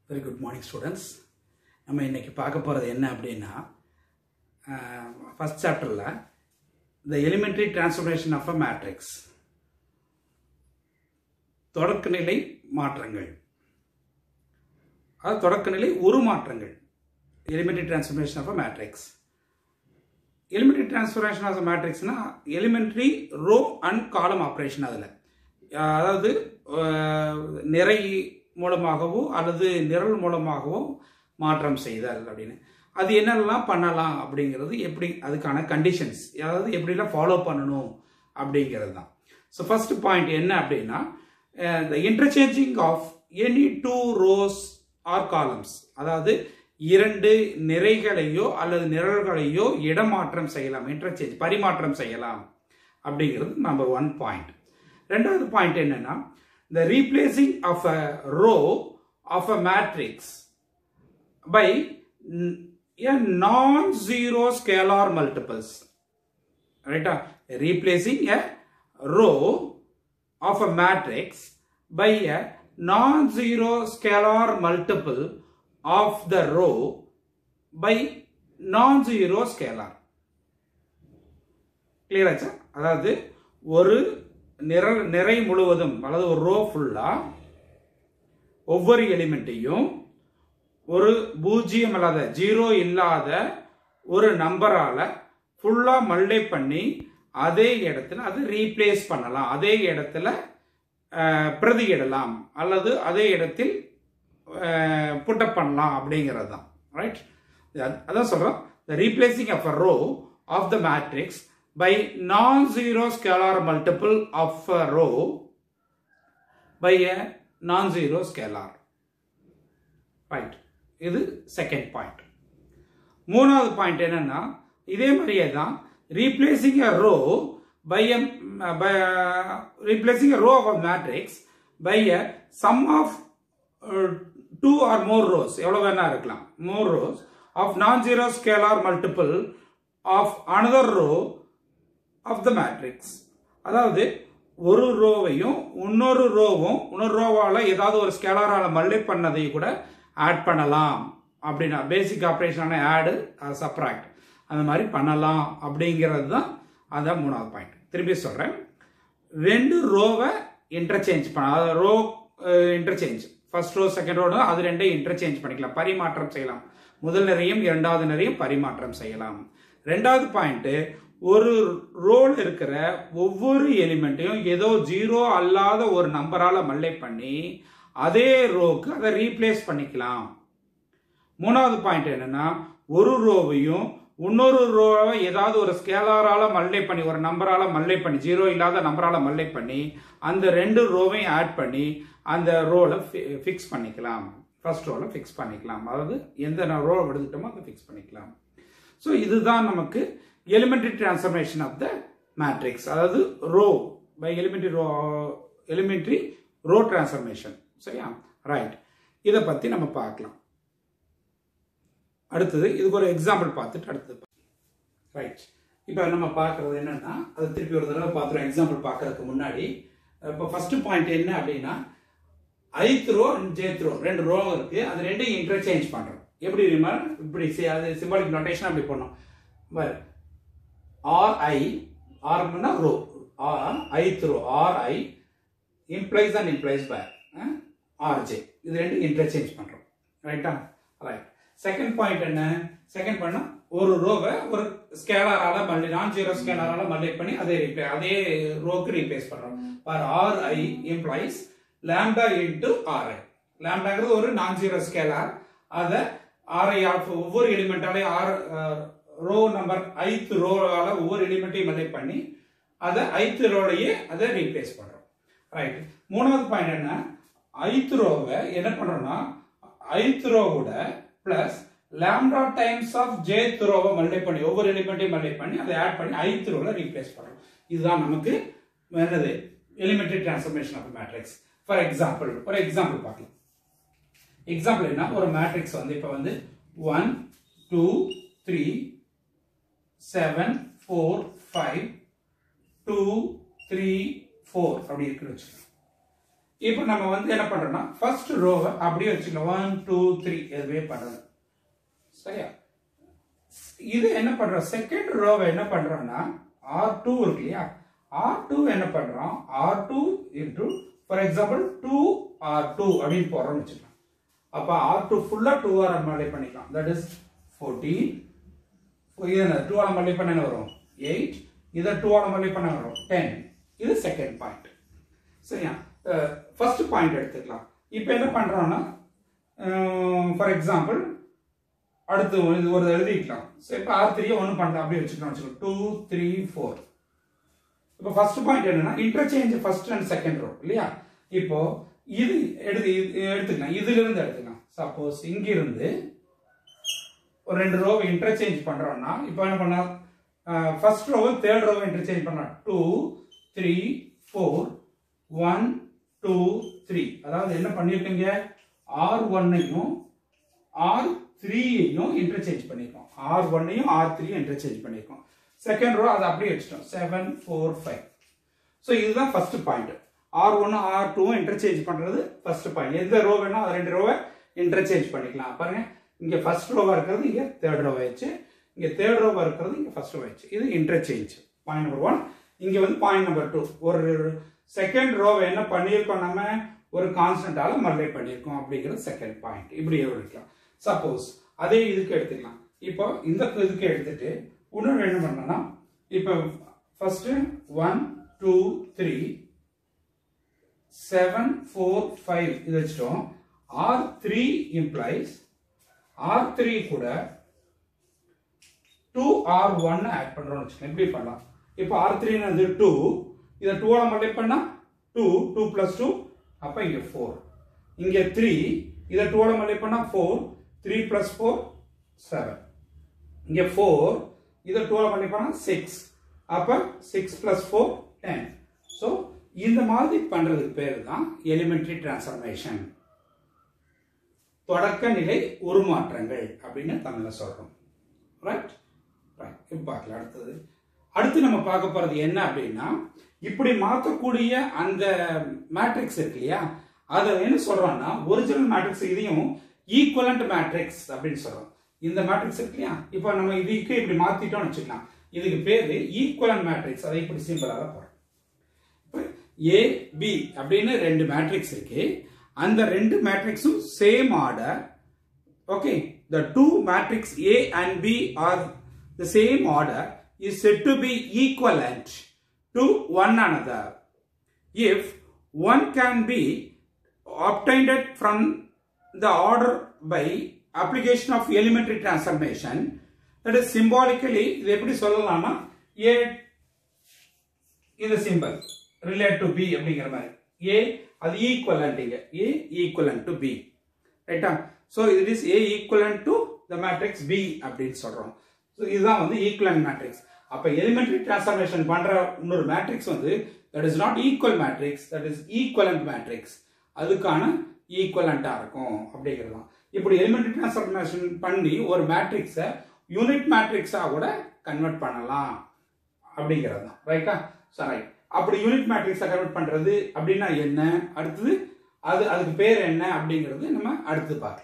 very good morning students நம்ம இன்னைக்கு பார்க்க போகிறது என்ன அப்படின்னா ஃபஸ்ட் சாப்டரில் the elementary transformation of a matrix தொடக்கநிலை மாற்றங்கள் அதாவது தொடக்கநிலை உருமாற்றங்கள் elementary transformation of a matrix elementary transformation of மேட்ரிக்ஸ்னா elementary row and column operation அதில் அதாவது அஹ், நிறை மூலமாகவோ அல்லது நிரல் மூலமாகவோ மாற்றம் செய்தல் அப்படின்னு அது என்னெல்லாம் பண்ணலாம் அப்படிங்கிறது எப்படி அதுக்கான கண்டிஷன்ஸ் அதாவது எப்படிலாம் ஃபாலோ பண்ணணும் அப்படிங்கிறது தான் ஸோ ஃபர்ஸ்ட் பாயிண்ட் என்ன அப்படின்னா the interchanging of any two rows or columns அதாவது இரண்டு நிறைகளையோ அல்லது நிரல்களையோ இடமாற்றம் செய்யலாம் இன்டர்சேஞ்ச் பரிமாற்றம் செய்யலாம் அப்படிங்கிறது நம்பர் ஒன் பாயிண்ட் ரெண்டாவது பாயிண்ட் என்னன்னா the replacing of a row of a matrix by n- a non-zero scalar multiples right replacing a row of a matrix by a non-zero scalar multiple of the row by non-zero scalar clear ஆச்சா அதாவது ஒரு நிற நிறை முழுவதும் அல்லது ஒரு row ஃபுல்லா ஒவ்வொரு எலிமெண்ட்டையும் ஒரு பூஜ்ஜியம் இல்லாத ஜீரோ இல்லாத ஒரு நம்பரால ஃபுல்லா மல்டை பண்ணி அதே இடத்துல அது ரீப்ளேஸ் பண்ணலாம் அதே இடத்துல அஹ், பிரதியிடலாம் அல்லது அதே இடத்தில் புட்டப் பண்ணலாம் அப்படிங்கிறது தான் ரைட் அதான் சொல்றோம் the replacing of a row of the matrix by non-zero scalar multiple of a row by a non-zero scalar right இது செகண்ட் பாயிண்ட் மூணாவது பாயிண்ட் என்னன்னா இதே மாதிரியே தான் replacing a row by a replacing a row of a matrix by a sum of two or more rows எவ்வளவு வேணா இருக்கலாம் more rows of non zero scalar multiple of another row of the matrix அதாவது ஒரு ரோவையும் இன்னொரு ரோவும் இன்னொரு ரோவால ஏதாவது ஒரு ஸ்கேலாரால மல்லை பண்ணதை கூட ஆட் பண்ணலாம் அப்படின்னா பேசிக் ஆப்ரேஷனான ஆடு சப்ராக்ட் அந்த மாதிரி பண்ணலாம் அப்படிங்கிறது தான் அதான் மூணாவது பாயிண்ட் திருப்பி சொல்றேன் ரெண்டு ரோவை இன்டர்சேஞ்ச் பண்ண அதாவது row interchange first row second row அது ரெண்டையும் இன்டர்சேஞ்ச் பண்ணிக்கலாம் பரிமாற்றம் செய்யலாம் முதல் நிறையும் இரண்டாவது நிறையும் பரிமாற்றம் செய்யலாம் ரெண்டாவது பாயிண்ட் ஒரு ரோல் இருக்கிற ஒவ்வொரு எலிமெண்ட்டையும் ஏதோ ஜீரோ அல்லாத ஒரு நம்பரால மல்லை பண்ணி அதே ரோக்கு அதை ரீப்ளேஸ் பண்ணிக்கலாம் மூணாவது பாயிண்ட் என்னன்னா ஒரு ரோவையும் இன்னொரு ரோவை ஏதாவது ஒரு ஸ்கேலாரால மல்லை பண்ணி ஒரு நம்பரால மல்லை பண்ணி ஜீரோ இல்லாத நம்பரால மல்லை பண்ணி அந்த ரெண்டு ரோவையும் ஆட் பண்ணி அந்த ரோல ஃபிக்ஸ் பண்ணிக்கலாம் ஃபர்ஸ்ட் ரோல ஃபிக்ஸ் பண்ணிக்கலாம் அதாவது எந்த ரோ எடுத்துட்டோமோ அதை ஃபிக்ஸ் பண்ணிக்கலாம் ஸோ இதுதான் நமக்கு elementary transformation of the matrix அதாவது row by elementary row elementary row transformation சரியா ரைட் இதை பற்றி நம்ம பார்க்கலாம் அடுத்தது இதுக்கு ஒரு எக்ஸாம்பிள் பார்த்துட்டு அடுத்தது ரைட் இப்போ நம்ம பார்க்கறது என்னன்னா அது திருப்பி ஒரு தடவை பார்த்துருவோம் எக்ஸாம்பிள் பார்க்கறதுக்கு முன்னாடி இப்போ ஃபர்ஸ்ட் பாயிண்ட் என்ன அப்படின்னா ஐத் ரோ ஜேத் ரோ ரெண்டு ரோ இருக்கு அது ரெண்டையும் இன்டர்சேஞ்ச் பண்றோம் எப்படி தெரியுமா இப்படி சி- அது சிம்பாலிக் நோட்டேஷன் அப்படி பண்ணோம் பாரு ஆர் ஐ ஆர்னா row R ith row R I implies and implies by RJ இது ரெண்டும் இன்டர்சேஞ்ச் பண்றோம் ரைட்டா ரைட் செகண்ட் பாயிண்ட் என்ன செகண்ட் பாயிண்ட் ஒரு ரோவை ஒரு ஸ்கேலரால மல்லி நான் ஜீரோ ஸ்கேலரால மல்டி பண்ணி அதே replay- அதே ரோக்கு ரீப்ளேஸ் பண்றோம் பார் R I implies lambda into R I லாம்டாங்கிறது ஒரு நான் ஜீரோ ஸ்கேலார் அதை ஆர் ஐ ஆஃப் ஒவ்வொரு எலிமெண்டாலே ஆர் ரோ நம்பர் ஐத் ரோவால ஒவ்வொரு எலிமெண்ட்டையும் மல்டி பண்ணி அதை ஐத் ரோலையே அதை ரீப்ளேஸ் பண்றோம் ரைட் மூணாவது பாயிண்ட் என்ன ஐத் ரோவை என்ன பண்றோம்னா ஐத் ரோவோட plus lambda times of jth ரோவை மல்டி பண்ணி ஒவ்வொரு எலிமெண்ட்டையும் மல்டி பண்ணி அதை ஆட் பண்ணி ஐத் ரோல ரீப்ளேஸ் பண்றோம் இதுதான் நமக்கு என்னது elementary transformation of matrix for example ஒரு எக்ஸாம்பிள் பார்க்கலாம் எக்ஸாம்பிள் என்ன ஒரு மேட்ரிக்ஸ் வந்து இப்போ வந்து one two three seven four five two three four அப்படி இருக்குன்னு வச்சுக்கோங்க இப்போ நம்ம வந்து என்ன பண்றோம்னா ஃபர்ஸ்ட் ரோவை அப்படியே வச்சுக்கலாம் ஒன் டூ த்ரீ எதுவே பண்றது சரியா இது என்ன பண்றோம் செகண்ட் ரோவை என்ன பண்றோம்னா ஆர் டூ இருக்கு இல்லையா ஆர் டூ என்ன பண்றோம் R two into for example two R two அப்படின்னு போடுறோம்னு வச்சுக்கலாம் அப்போ ஆர் டூ ஃபுல்லா டூ ஆர் மல்டிப்ளை பண்ணிக்கலாம் தட் இஸ் ஃபோர்டீன் இது என்ன டூ ஆல் மல்டிப்ளை பண்ண என்ன வரும் எயிட் இதை டூ ஆல் மல்டிப்ளை பண்ண வரும் டென் இது செகண்ட் பாயிண்ட் சரியா ஃபர்ஸ்ட் பாயிண்ட் எடுத்துக்கலாம் இப்போ என்ன பண்றோம்னா ஃபார் எக்ஸாம்பிள் அடுத்து ஒரு- இது ஒரு எழுதிக்கலாம் ஸோ இப்போ ஆர் த்ரீ ஒன்று பண்ணலாம் அப்படியே வச்சுக்கலாம் வச்சுக்கோ டூ த்ரீ ஃபோர் இப்போ ஃபர்ஸ்ட் பாயிண்ட் என்னன்னா interchange first and second row இல்லையா இப்போ இது எடுத்து இது எடுத்துக்கலாம் இதுல இருந்து எடுத்துக்கலாம் சப்போஸ் இங்கிருந்து ஒரு ரெண்டு ரோவை இன்டர்சேஞ்ச் பண்றோம்னா இப்போ என்ன பண்ணா ஃபர்ஸ்ட் ரோவை தேர்ட் ரோவை இன்டர்சேஞ்ச் பண்ணா two three four one two three அதாவது என்ன பண்ணியிருக்கீங்க ஆர் ஒன்னையும் ஆர் த்ரீயையும் இன்டர்சேஞ்ச் பண்ணியிருக்கோம் ஆர் ஒன்னையும் ஆர் த்ரீயும் இன்டர்சேஞ்ச் பண்ணியிருக்கோம் செகண்ட் ரோ அதை அப்படியே வச்சுட்டோம் செவன் ஃபோர் ஃபைவ் ஸோ இதுதான் first point R one R டூவும் இன்டர்சேஞ்ச் பண்றது ஃபர்ஸ்ட் பாயிண்ட் எந்த ரோ வேணும் அது ரெண்டு ரோவை இன்டர்சேஞ்ச் பண்ணிக்கலாம் பாருங்க இங்க ஃபர்ஸ்ட் ரோவா இருக்கிறது இங்க தேர்ட் ரோவா வச்சு இங்க தேர்ட் ரோவா இருக்கிறது இங்க ஃபர்ஸ்ட் ரோவா வச்சு இது இன்டர்சேஞ்ச் பாயிண்ட் நம்பர் ஒன் இங்க வந்து பாயிண்ட் நம்பர் டூ ஒரு செகண்ட் ரோவை என்ன பண்ணியிருக்கோம் நம்ம ஒரு கான்ஸ்டன்டால மல்டிப்ளை பண்ணியிருக்கோம் அப்படிங்கிறது செகண்ட் பாயிண்ட் இப்படி எடுக்கலாம் சப்போஸ் அதே இதுக்கு எடுத்துக்கலாம் இப்போ இந்த இதுக்கு எடுத்துட்டு இன்னொன்று என்ன பண்ணோம்னா இப்போ first one two three seven four five இது வச்சிட்டோம் R three implies R three கூட டூ ஆர் ஒன் ஆட் பண்றோம்னு வச்சுக்கோங்க இப்படி பண்ணலாம் இப்போ ஆர் த்ரீன்னு டூ இதை டூவோட மல்டிப்ளை பண்ணா டூ டூ பிளஸ் டூ அப்போ இங்கே ஃபோர் இங்கே த்ரீ இதை டூவோட மல்டிப்ளை பண்ணா four three plus four seven இங்கே ஃபோர் இதை டூவோட மல்டிப்ளை பண்ணா சிக்ஸ் அப்போ six plus four ten so இந்த மாதிரி பண்றதுக்கு பேர் தான் எலிமெண்ட்ரி டிரான்ஸ்ஃபர்மேஷன் தொடக்க நிலை உருமாற்றங்கள் அப்படின்னு தமிழ்ல சொல்றோம் ரைட் ரைட் இப்போ பார்க்கலாம் அடுத்தது அடுத்து நம்ம பார்க்க போறது என்ன அப்படின்னா இப்படி மாற்றக்கூடிய அந்த மேட்ரிக்ஸ் இருக்கு இல்லையா அதை என்ன சொல்றோம்னா ஒரிஜினல் மேட்ரிக்ஸ் இதையும் ஈக்குவலண்ட் மேட்ரிக்ஸ் அப்படின்னு சொல்றோம் இந்த மேட்ரிக்ஸ் இருக்கு இல்லையா இப்போ நம்ம இதுக்கு இப்படி மாத்திட்டோம்னு வச்சுக்கலாம் இதுக்கு பேரு ஈக்குவலண்ட் மேட்ரிக்ஸ் அதை இப்படி சிம்பிளாக போறோம் ஏ பி அப்படின்னு ரெண்டு மேட்ரிக்ஸ் இருக்கு அந்த ரெண்டு மேட்ரிக்ஸும் same order okay the two matrix A and B are the same order is said to be equivalent to one another if one can be obtained from the order by application of elementary transformation that is symbolically இது எப்படி சொல்லலாம்னா A இந்த simple relate to be அப்படிங்கிற மாதிரி ஏ அது equivalent இங்க A equivalent to B ரைட்டா so it is A equivalent to the matrix B அப்படின்னு சொல்றோம் ஸோ இதுதான் வந்து ஈக்குவலண்ட் மேட்ரிக்ஸ் அப்ப எலிமெண்ட்ரி டிரான்ஸ்ஃபர்மேஷன் பண்ற இன்னொரு மேட்ரிக்ஸ் வந்து that is not equal matrix that is equivalent matrix அதுக்கான ஈக்குவலண்டா இருக்கும் அப்படிங்கிறது தான் இப்படி எலிமெண்ட்ரி டிரான்ஸ்ஃபர்மேஷன் பண்ணி ஒரு மேட்ரிக்ஸை யூனிட் மேட்ரிக்ஸா கூட கன்வெர்ட் பண்ணலாம் அப்படிங்கிறது தான் ரைட்டா ஸோ ரைட் அப்படி யூனிட் மேட்ரிக்ஸை கன்வெர்ட் பண்றது அப்படின்னா என்ன அடுத்தது அது அதுக்கு பேர் என்ன அப்படிங்கிறது நம்ம அடுத்து பார்க்கலாம்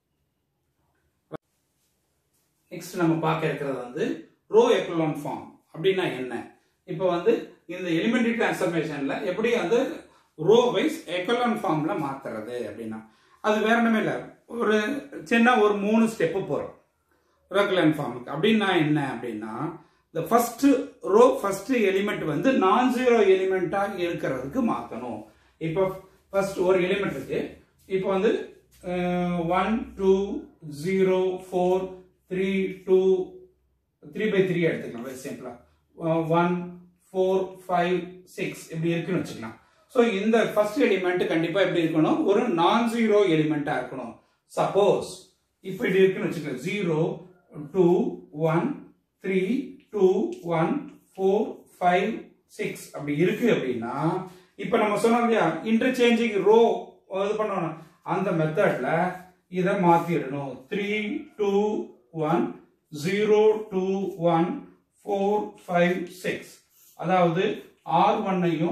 நெக்ஸ்ட் நம்ம பார்க்க இருக்கிறது வந்து ரோ எக்குலன் ஃபார்ம் அப்படின்னா என்ன இப்போ வந்து இந்த எலிமெண்ட்ரி டிரான்ஸ்ஃபர்மேஷன்ல எப்படி வந்து ரோ வைஸ் எக்குலன் ஃபார்ம்ல மாத்துறது அப்படின்னா அது வேற ஒண்ணுமே இல்லை ஒரு சின்ன ஒரு மூணு ஸ்டெப்பு போறோம் ரெகுலன் ஃபார்முக்கு அப்படின்னா என்ன அப்படின்னா இந்த ஃபர்ஸ்ட் ரோ ஃபர்ஸ்ட் எலிமெண்ட் வந்து நான் ஜீரோ எலிமெண்டா இருக்கிறதுக்கு மாத்தணும் இப்போ ஃபர்ஸ்ட் ஒரு எலிமெண்ட் இருக்கு இப்போ வந்து one two zero four three two three by three எடுத்துக்கலாம் வெரி சிம்பிளா ஒன் ஃபோர் ஃபைவ் சிக்ஸ் இப்படி இருக்குன்னு வச்சுக்கலாம் ஸோ இந்த ஃபர்ஸ்ட் எலிமெண்ட் கண்டிப்பா எப்படி இருக்கணும் ஒரு நான் ஜீரோ எலிமெண்டா இருக்கணும் சப்போஸ் இப்போ இப்படி இருக்குன்னு வச்சுக்கலாம் zero two one three two one four five six அப்படி இருக்கு அப்படின்னா இப்போ நம்ம சொன்னோம் இல்லையா இன்டர்சேஞ்சிங் ரோ இது பண்ணணும் அந்த மெத்தட்ல இதை மாத்திடணும் three two one zero two one four five six அதாவது ஆர் ஒன்னையும்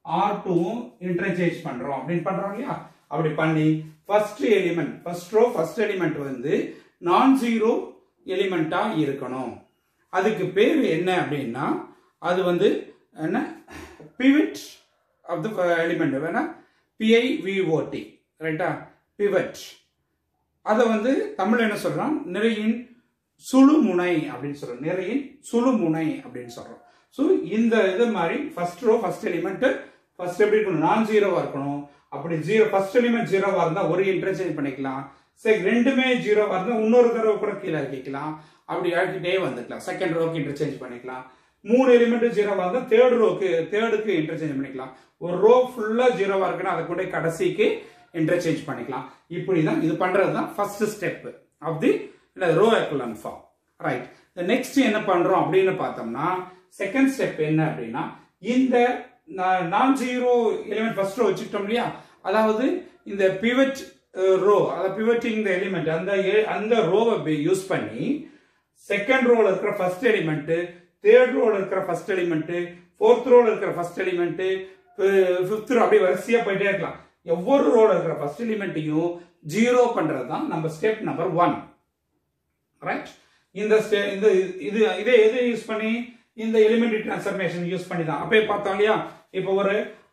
ஆர் டூவும் இன்டர்சேஞ்ச் பண்றோம் அப்படின்னு பண்றோம் இல்லையா அப்படி பண்ணி first element first row first element வந்து நான் ஜீரோ எலிமெண்டா இருக்கணும் அதுக்கு பேர் என்ன அப்படின்னா அது வந்து என்ன பிவிட் ஆஃப் த எலிமெண்ட் வேணா பிஐவிஓடி ரைட்டா பிவட் அதை வந்து தமிழ் என்ன சொல்றோம் நிறையின் சுழுமுனை அப்படின்னு சொல்றோம் நிறையின் சுழுமுனை அப்படின்னு சொல்றோம் ஸோ இந்த இது மாதிரி first row first element first எப்படி இருக்கணும் நான் ஜீரோவா இருக்கணும் அப்படி ஜீரோ ஃபர்ஸ்ட் எலிமெண்ட் ஜீரோவா இருந்தா ஒரு இன்டர்சேஞ்ச் பண்ணிக்கலாம் சரி ரெண்டுமே ஜீரோவா இருந்தா இன்னொரு தடவை கூட கீழே இறக்கிக்கலாம் அப்படி இறக்கிட்டே வந்துக்கலாம் செகண்ட் ரோக்கு இன்டர்சேஞ்ச் பண்ணிக்கலாம் மூணு எலிமெண்ட் ஜீரோவா இருந்தா தேர்ட் ரோக்கு தேர்டுக்கு இன்டர்சேஞ்ச் பண்ணிக்கலாம் ஒரு ரோ ஃபுல்லா ஜீரோவா இருக்குன்னா அதை கூட கடைசிக்கு இன்டர்சேஞ்ச் பண்ணிக்கலாம் இப்படி தான் இது பண்றது தான் first step of the row echelon form right next என்ன பண்றோம் அப்படின்னு பார்த்தோம்னா செகண்ட் ஸ்டெப் என்ன அப்படின்னா இந்த நான் ஜீரோ எலிமெண்ட் ஃபர்ஸ்ட் ரோ வச்சுக்கிட்டோம் இல்லையா அதாவது இந்த பிவட் ரோ அதாவது பிவட்டிங் த எலிமெண்ட் அந்த எ- அந்த ரோவை யூஸ் பண்ணி செகண்ட் ரோல இருக்கிற ஃபர்ஸ்ட் எலிமெண்ட் தேர்ட் ரோல இருக்கிற ஃபர்ஸ்ட் எலிமெண்ட் ஃபோர்த் ரோல இருக்கிற ஃபர்ஸ்ட் எலிமெண்ட் ஃபிஃப்த் ரோ அப்படியே வரிசையா போயிட்டே இருக்கலாம் ஒவ்வொரு ரோல இருக்கிற ஃபர்ஸ்ட் எலிமெண்ட்டையும் ஜீரோ பண்றது தான் நம்ம ஸ்டெப் நம்பர் ஒன் ரைட் இந்த ஸ்டே- இந்த இது இதே எது யூஸ் பண்ணி இந்த எலிமெண்டரி டிரான்ஸ்ஃபர்மேஷன் யூஸ் பண்ணி தான் அப்பயே பார்த்தோம் இல்லையா இப்போ ஒரு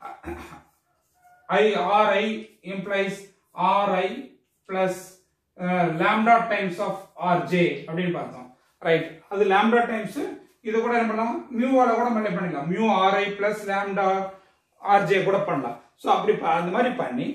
I R I implies R I plus lambda times of R J அப்படின்னு பார்த்தோம் ரைட் அது லாம்டா டைம்ஸ் இது கூட என்ன பண்ணலாம் மியூவால கூட மல்டி பண்ணிக்கலாம் mu R I plus lambda R J கூட பண்ணலாம் ஸோ அப்படி ப- அந்த மாதிரி பண்ணி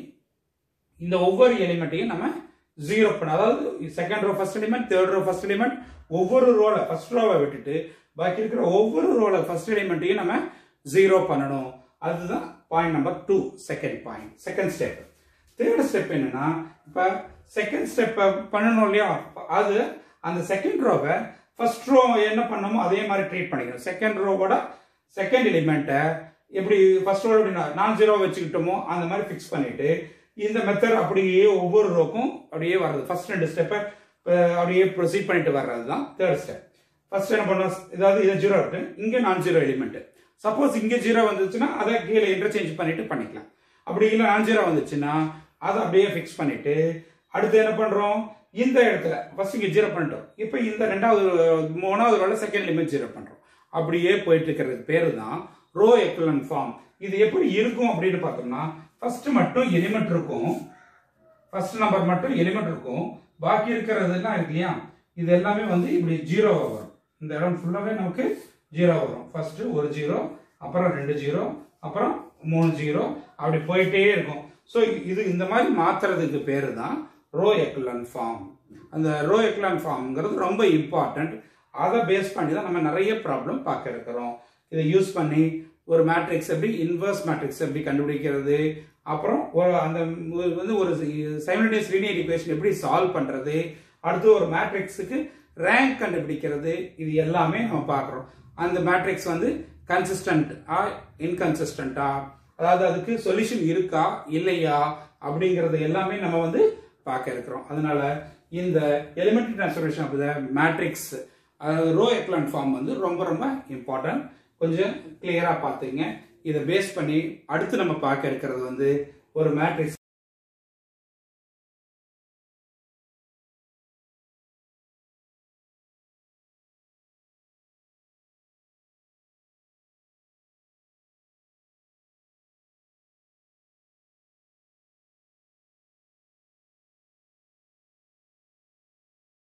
இந்த ஒவ்வொரு எலிமெண்ட்டையும் நம்ம ஜீரோ பண்ண அதாவது second row first element third row first element ஒவ்வொரு ரோல ஃபர்ஸ்ட் ரோவை விட்டுட்டு பாக்கி இருக்கிற ஒவ்வொரு ரோல ஃபர்ஸ்ட் எலிமெண்ட்டையும் நம்ம ஜீரோ பண்ணணும் அதுதான் point number two second point second step third step என்னன்னா இப்ப செகண்ட் ஸ்டெப் பண்ணணும் இல்லையா அது அந்த செகண்ட் ரோவை ஃபர்ஸ்ட் ரோ என்ன பண்ணணுமோ அதே மாதிரி ட்ரீட் பண்ணிக்கணும் செகண்ட் ரோவோட செகண்ட் எலிமெண்ட்டை எப்படி ஃபர்ஸ்ட் ரோ எப்படி நான் ஜீரோ வச்சுக்கிட்டோமோ அந்த மாதிரி ஃபிக்ஸ் பண்ணிட்டு இந்த மெத்தட் அப்படியே ஒவ்வொரு ரோக்கும் அப்படியே வர்றது ஃபர்ஸ்ட் ரெண்டு ஸ்டெப்பை அப்படியே ப்ரொசீட் பண்ணிட்டு வர்றது தான் தேர்ட் ஸ்டெப் ஃபர்ஸ்ட் என்ன பண்ணோம் இதாவது இது ஜீரோ இருக்கு இங்க நான் ஜீரோ எலிமெண்ட் சப்போஸ் இங்க ஜீரோ வந்துச்சுன்னா அதை கீழே இன்டர்சேஞ்ச் பண்ணிட்டு பண்ணிக்கலாம் அப்படி இல்லை நான் ஜீரோ வந்துச்சுன்னா அதை அப்படியே ஃபிக்ஸ் பண்ணிட்டு அடுத்து என்ன பண்றோம் இந்த இடத்துல ஃபர்ஸ்ட் இங்க ஜீரோ பண்ணிட்டோம் இப்போ இந்த ரெண்டாவது மூணாவது ரோல செகண்ட் லிமிட் ஜீரோ பண்றோம் அப்படியே போயிட்டு இருக்கிறது பேரு தான் ரோ எக்குலன் ஃபார்ம் இது எப்படி இருக்கும் அப்படின்னு பார்த்தோம்னா ஃபர்ஸ்ட் மட்டும் எலிமெண்ட் இருக்கும் ஃபர்ஸ்ட் நம்பர் மட்டும் எலிமெண்ட் இருக்கும் பாக்கி இருக்கிறதுலாம் இருக்கு இல்லையா இது எல்லாமே வந்து இப்படி ஜீரோவா வரும் இந்த இடம் ஃபுல்லாவே நமக்கு ஜீரோ வரும் ஃபர்ஸ்ட் ஒரு ஜீரோ அப்புறம் ரெண்டு ஜீரோ அப்புறம் மூணு ஜீரோ அப்படி போயிட்டே இருக்கும் ஸோ இது இந்த மாதிரி மாத்துறதுக்கு பேரு தான் ரோ எக்லன் ஃபார்ம் அந்த ரோ எக்லன் ஃபார்ம்ங்கிறது ரொம்ப இம்பார்ட்டன்ட் அதை பேஸ் பண்ணி தான் நம்ம நிறைய ப்ராப்ளம் பார்க்க இருக்கிறோம் இதை யூஸ் பண்ணி ஒரு மேட்ரிக்ஸ் எப்படி இன்வர்ஸ் மேட்ரிக்ஸ் எப்படி கண்டுபிடிக்கிறது அப்புறம் ஒரு அந்த ஒரு வந்து ஒரு சைமல்டேனியஸ் லீனியர் ஈக்குவேஷன் எப்படி சால்வ் பண்றது அடுத்து ஒரு மேட்ரிக்ஸுக்கு ரேங்க் கண்டுபிடிக்கிறது இது எல்லாமே நம்ம பார்க்குறோம் அந்த மேட்ரிக்ஸ் வந்து கன்சிஸ்டன்டா இன்கன்சிஸ்டண்டா அதாவது அதுக்கு சொல்யூஷன் இருக்கா இல்லையா அப்படிங்கறது எல்லாமே நம்ம வந்து பார்க்க இருக்கிறோம் அதனால இந்த elementary transformation of the matrix அதாவது ரோ எக்லான் ஃபார்ம் வந்து ரொம்ப ரொம்ப இம்பார்ட்டன்ட் கொஞ்சம் கிளியரா பார்த்துங்க இதை பேஸ் பண்ணி அடுத்து நம்ம பார்க்க இருக்கிறது வந்து ஒரு மேட்ரிக்ஸ்